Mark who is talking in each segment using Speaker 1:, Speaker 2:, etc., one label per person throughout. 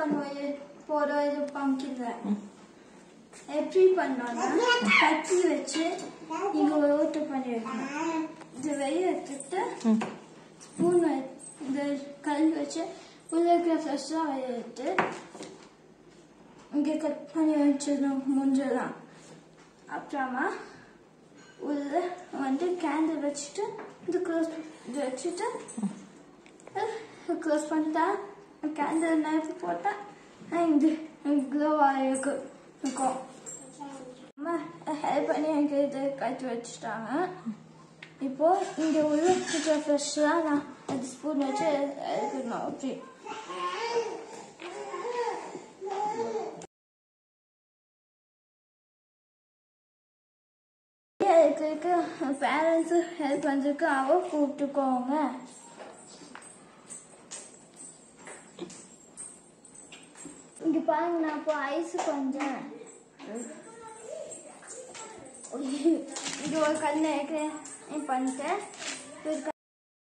Speaker 1: பண்ணுவோம் போறோம் இது பங்கில எப்படி பண்ணோம்னா கத்தி வச்சு இங்க ஒரு ஓட்டு பண்ணி வைக்கணும் இது வெளியே எடுத்துட்டு
Speaker 2: ம்
Speaker 1: ஸ்பூன் இந்த கல் வச்சு உள்ள இருக்கிற ஃப்ரெஷ்ஷாக வெளியே எடுத்து இங்கே கட் பண்ணி வச்சிடணும் முடிஞ்சலாம் அப்புறமா உள்ள வந்து கேண்டில் வச்சுட்டு இது க்ளோஸ் இது வச்சுட்டு க்ளோஸ் பண்ணிட்டா கேண்டில் நைஃப் போட்டால் இது க்ளோ ஆகிருக்கு இருக்கும் அம்மா ஹெல்ப் பண்ணி எனக்கு இது கட்டி வச்சுட்டாங்க இப்போ இங்கே உள்ள இருக்கிற ஃப்ரெஷ்ஷாக நான் அது ஸ்பூன் வச்சு எடுக்கணும் அப்படி இருக்கிறதுக்கு பேரண்ட்ஸு ஹெல்ப் பண்ணுறதுக்கு அவ கூப்பிட்டுக்கோங்க இங்க பாருங்க நான் இப்போ ஐஸ் கொஞ்சம் இங்க ஒரு கல் இருக்கிறேன் பண்ணிட்டேன் ஒரு க-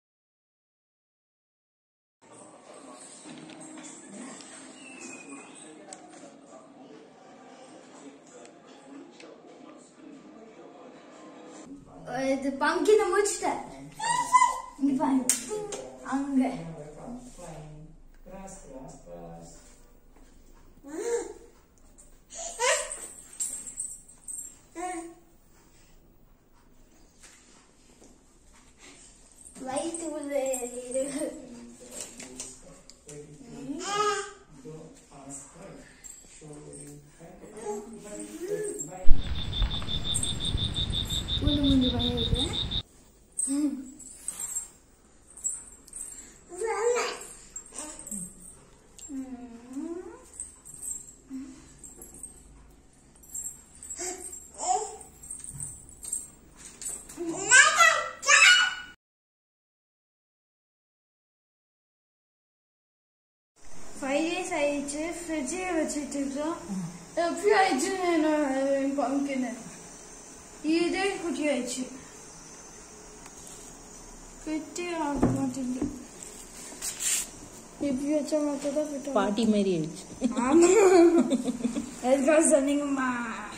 Speaker 1: இது பங்கின முடிச்சிட்டேன் இங்க பாருங்க அங்க
Speaker 3: Grass, grass, grass.
Speaker 1: லைட் உள்ள இது
Speaker 3: Go ask her. Showing her.
Speaker 1: பூண்டு மூஞ்சி பண்ணிருக்கு ஃபைவ் டேஸ் ஆயிடுச்சு ஃப்ரிட்ஜே வச்சுட்டு இருக்கோம் எப்படி ஆயிடுச்சு நான் பங்கினேன் இதே குட்டி ஆயிடுச்சு குட்டி ஆக மாட்டேங்குது எப்படி வச்சா மட்டும் தான்
Speaker 2: பாட்டி மாதிரி ஆயிடுச்சு
Speaker 1: ஆமா எதுக்காக சொன்னீங்கம்மா